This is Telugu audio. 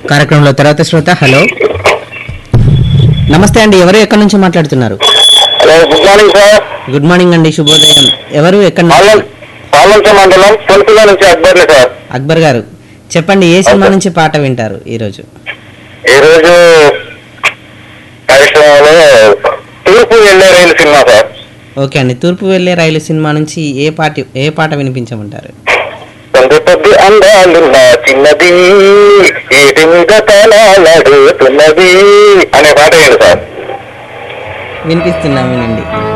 కార్యక్రమంలో తర్వాత శ్రోత హలో నమస్తే అండి ఎవరు ఎక్కడి నుంచి మాట్లాడుతున్నారు hello good morning sir good morning అండి శుభోదయం ఎవరు ఎక్కడి పాలెం నుంచి పాలెంచ మండలం తొలిపిల్ల నుంచి అక్బర్ని సార్ అక్బర్ గారు చెప్పండి ఏ సినిమా నుంచి పాట వింటారు ఈరోజు ఈరోజు కార్యక్రమంలో తూర్పు వెళ్ళే రైలు సినిమా సార్ ఓకే అండి తూర్పు వెళ్ళే రైలు సినిమా నుంచి ఏ పాట ఏ పాట వినిపించమంటారు కొంత కొద్ది అందాలున్న చిన్నది ఏటి మీద తలాడుతున్నది అనే పాట ఏంటి సార్ వినిపిస్తున్నాం వినండి